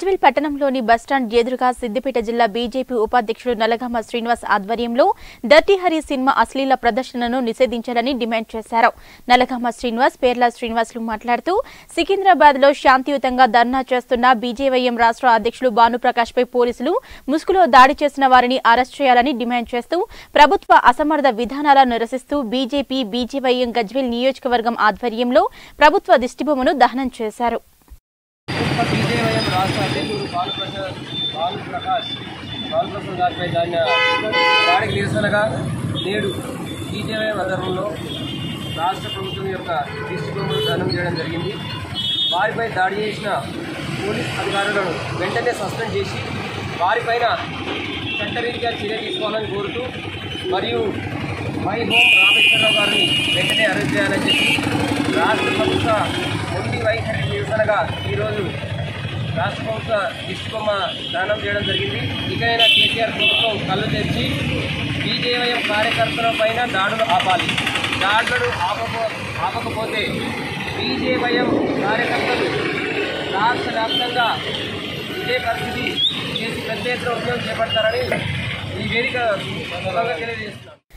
గజ్వెల్ పట్టణంలోని బస్టాండ్ ఎదురుగా సిద్దిపేట జిల్లా బీజేపీ ఉపాధ్యక్షుడు నలగామ శ్రీనివాస్ ఆధ్వర్యంలో దర్టీ హరి సినిమా అశ్లీల ప్రదర్శనను నిషేధించాలని డిమాండ్ చేశారు నలగామ శ్రీనివాస్ పేర్ల శ్రీనివాసులు మాట్లాడుతూ సికింద్రాబాద్ లో శాంతియుతంగా ధర్నా చేస్తున్న బీజేవైఎం రాష్ట్ర అధ్యక్షులు భానుప్రకాష్ పై పోలీసులు ముసుగులో దాడి చేసిన వారిని అరెస్ట్ చేయాలని డిమాండ్ చేస్తూ ప్రభుత్వ అసమర్థ విధానాలను నిరసిస్తూ బీజేపీ బీజేవైఎం గజ్వెల్ నియోజకవర్గం ఆధ్వర్యంలో ప్రభుత్వ దిష్టిబొమ్మను దహనం చేశారు బీజేవైఎం రాష్ట్ర అధ్యక్షుడు బాలప్రసాద్ బాలప్రకాష్ బాలప్రసాద్ గారిపై దాని దాడికి నిరసనగా నేడు బీజేవైఎం ఆధ్వర్యంలో రాష్ట్ర ప్రభుత్వం యొక్క దృష్టికోణం దానం చేయడం జరిగింది వారిపై దాడి చేసిన పోలీస్ అధికారులను వెంటనే సస్పెండ్ చేసి వారిపైన చట్టరీత్యా చర్య తీసుకోవాలని కోరుతూ మరియు మై హోమ్ రామేశ్వరరావు గారిని వెంటనే అరెస్ట్ చేయాలని చెప్పి రాష్ట్ర ప్రభుత్వ మొండి వైఖరి నిరసనగా ఈరోజు రాష్ట్ర ప్రభుత్వ దిష్టిబొమ్మ దానం చేయడం జరిగింది ఇకైనా కేసీఆర్ ప్రభుత్వం కళ్ళు తెరిచి బీజేవైఎం కార్యకర్తల పైన దాడులు ఆపాలి దాడులను ఆపకో ఆపకపోతే బీజేవైఎం కార్యకర్తలు రాష్ట్ర వ్యాప్తంగా ఇదే పరిస్థితి చేసి పెద్ద ఎత్తున ఉద్యోగం చేపడతారని ఈ వేదిక ముఖంగా తెలియజేస్తున్నాను